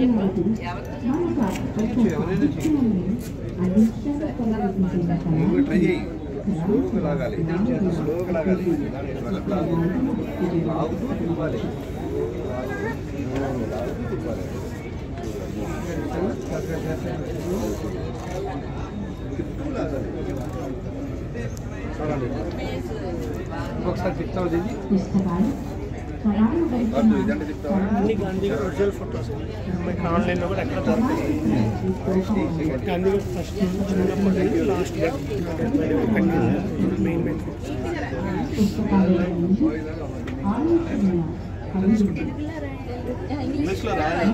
ఎవరైనా నువ్వు ట్రై చేయి స్లోగా లాగాలి స్లోగా లాగాలి లాగుతూ తిప్పాలి లాగుతూ తిప్పాలి తిప్పుతూ లాగాలి చూడండి ఒకసారి తిప్పుతావు దీన్ని వద్దు ఇదంటే తిప్పుతావా అన్ని గాంధీ గారు ఒరిజినల్ ఫొటోస్ మనకి ఆన్లైన్లో కూడా ఎక్కడ దొరకదు గాంధీ గారు ఫస్ట్ చిన్నప్పటి నుంచి లాస్ట్ మెయిన్ మెయిన్ ఇంగ్లీష్లో రాయాలి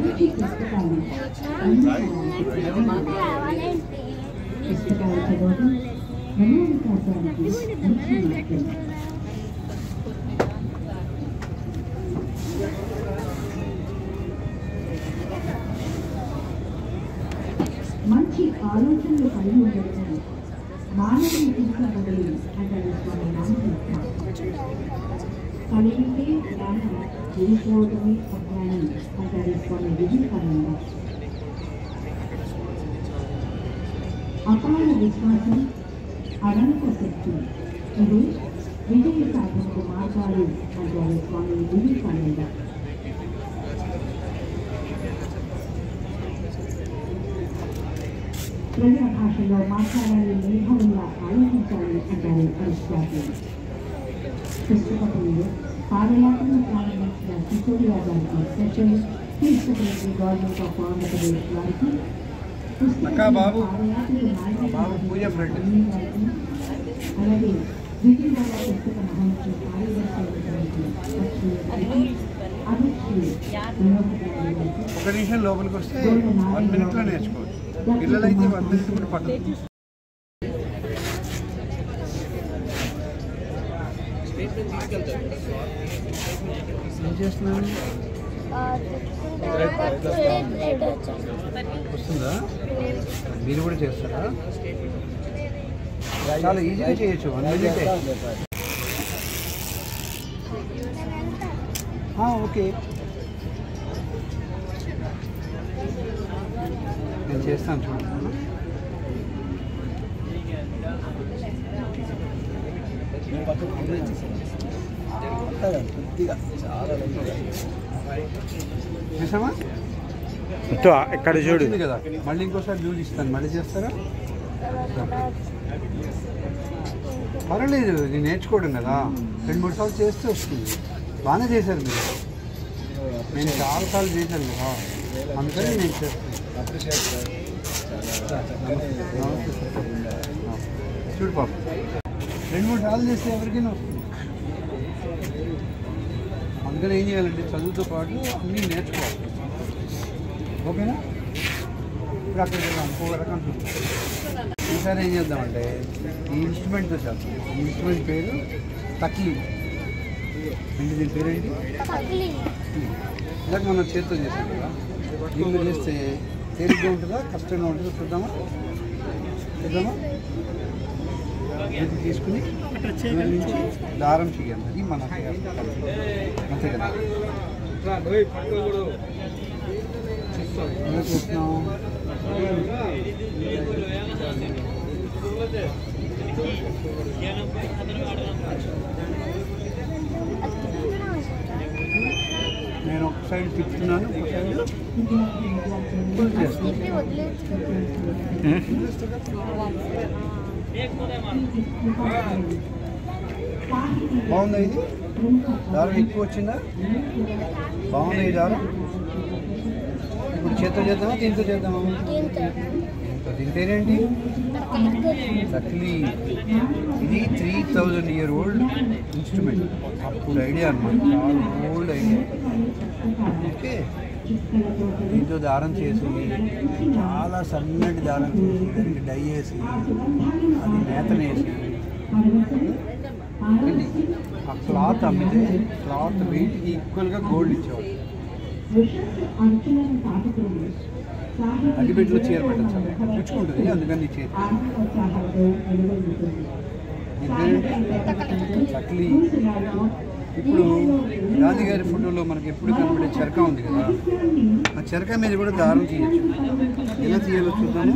మంచి ఆలోచనలు కలిగి ఉండటం మానవుని తీసుకోబడి అంటారు స్వామి రామకృష్ణ కలిగితే జ్ఞానం చేసుకోవడమే అజ్ఞానం అంటారు స్వామి వివేకానంద అపార విశ్వాసం అనంత శక్తి ఇది విజయ సాధనకు మార్గాలు అంటారు స్వామి వివేకానంద ప్రజల భాషలో మాట్లాడాలి మేధావులుగా ఆలోచించాలి అంటారు అరిస్టాటిల్ పుస్తకంలో పాదయాత్రను ప్రారంభించిన సిసోడియా గారికి స్పెషల్ తీసుకుపోయింది గవర్నమెంట్ ఆఫ్ ఆంధ్రప్రదేశ్ వారికి అక్కా బాబు. బాబు పూజ ఫ్రెండ్. అలాగే విజయవాడ పుస్తక మహర్షి కార్యదర్శి అభిశ్రీ ఒక నిమిషం లోపలికి వస్తే వన్ మినిట్లో నేర్చుకోవచ్చు పిల్లలైతే వన్ మినిట్ కూడా పట్టదు ఏం చేస్తున్నాను వస్తుందా మీరు కూడా చేస్తారా చాలా ఈజీగా చేయొచ్చు వన్ మినిటే ఆ, ఓకే నేను చేస్తాను చూడండి చేసామా ఇక్కడ చూడు వచ్చింది కదా మళ్ళీ ఇంకోసారి డ్యూల్ ఇస్తాను మళ్ళీ చేస్తారా పర్వాలేదు నేను నేర్చుకోవడం కదా రెండు మూడు సార్లు చేస్తే వస్తుంది బాగానే చేశారు మీరు నేను చాలాసార్లు చేశాను కదా అందుకని నేను చేస్తాను నమస్తే సార్. చూడు పాప రెండు మూడు సార్లు చేస్తే ఎవరికైనా వస్తుంది అందుకని ఏం చేయాలంటే చదువుతో పాటు అన్నీ నేర్చుకోవాలి ఓకేనా ఇప్పుడు అక్కడ ఇంకొక రకం చూద్దాం ఈసారి ఏం చేద్దామంటే ఈ ఇన్స్ట్రుమెంట్తో చేద్దాం ఈ ఇన్స్ట్రుమెంట్ పేరు తక్లీ ఏంటి దీని పేరేంటి ఇందాక మనం చేతితో చేసాం కదా దీంట్లో చేస్తే తేలిగ్గా ఉంటుందా కష్టంగా ఉంటుందా చూద్దామా చూద్దామా ఇది తీసుకుని దూరం నుంచి దారం చేయాలి అది మన అంతే కదా ఎలా చేస్తున్నాం నేను ఒక సైడ్ తిప్పుతున్నాను ఒక సైడ్ ఫుల్ చేస్తున్నాను బాగుందా ఇది దారం ఎక్కువ వచ్చిందా బాగుందా ఈ దారం ఇప్పుడు చేత్తో చేద్దామా దీంతో చేద్దామా దీంతో దీని పేరేంటి తక్లీ ఇది three thousand year old instrument అప్పుడు ఐడియా అనమాట చాలా ఓల్డ్ ఐడియా ఓకే దీంతో దారం చేసి చాలా సన్నటి దారం చేసి దానికి డై వేసి అది నేతనేసి ఆ క్లాత్ అమ్మితే క్లాత్ వెయిట్కి ఈక్వల్గా గోల్డ్ ఇచ్చేవాడు అగ్గిపెట్టెలో చీర పెట్టచ్చు పుచ్చుకుంటుంది అందుకని నీ చేతి దీని పేరేంటి? చక్లీ ఇప్పుడు గాంధీగారి ఫోటోలో మనకి ఎప్పుడు కనబడే చెరక ఉంది కదా ఆ చెరక మీద కూడా దారం తీయచ్చు ఎలా తీయాలో చూద్దాము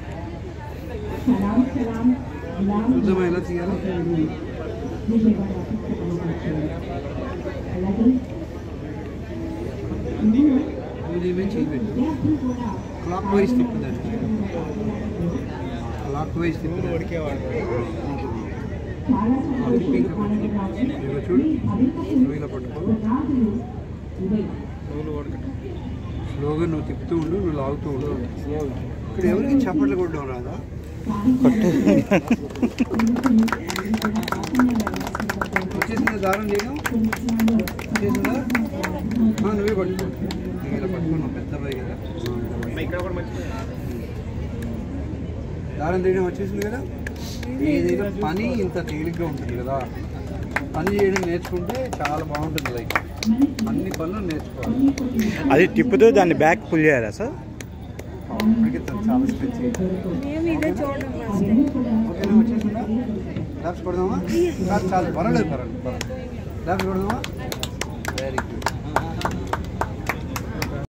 సలాం సలాం గులాం చూద్దామా ఎలా తీయాలో విజయవాడ పుస్తకం వచ్చాయి అలాగే ఇందులో ఉదయమే చేయబెట్టు విద్యార్థులు కూడా క్లాక్ వైజ్ తిప్పుదండి క్లాక్ వైజ్ తిప్పుదండి చాలా సంతోషం ఆనందరాజు ఇదిగో చూడు అభివృద్ధి నువ్వు ఇలా పట్టుకో పునాదులు ఇవే స్లోగా నువ్వు తిప్పుతూ ఉండు నువ్వు లాగుతూ ఉండు ఇక్కడ ఎవరికి చప్పట్లు కొట్టడం రాదా వచ్చేసింది దారం చేయడం వచ్చేసిందా ఆ, నువ్వే పట్టుకో నువ్వు ఇలా పట్టుకున్నావు పెద్ద పై కదా దారం తీయడం వచ్చేసింది కదా ఏదైనా పని ఇంత తేలిగ్గా ఉంటుంది కదా పని చేయడం నేర్చుకుంటే చాలా బాగుంటుంది లైఫ్ అన్ని పనులు నేర్చుకోవాలి అది తిప్పుతూ దాన్ని బ్యాక్ పుల్ చేయాలా సార్ ఇప్పటికే తను చాలా స్ట్రెచ్ ఓకేనా వచ్చేసిందా ల్యాబ్స్ కొడదామా చాలు చాలు పర్వాలేదు పర్వాలేదు పర్వాలేదు ల్యాబ్స్ కొడదామా వెరీ గుడ్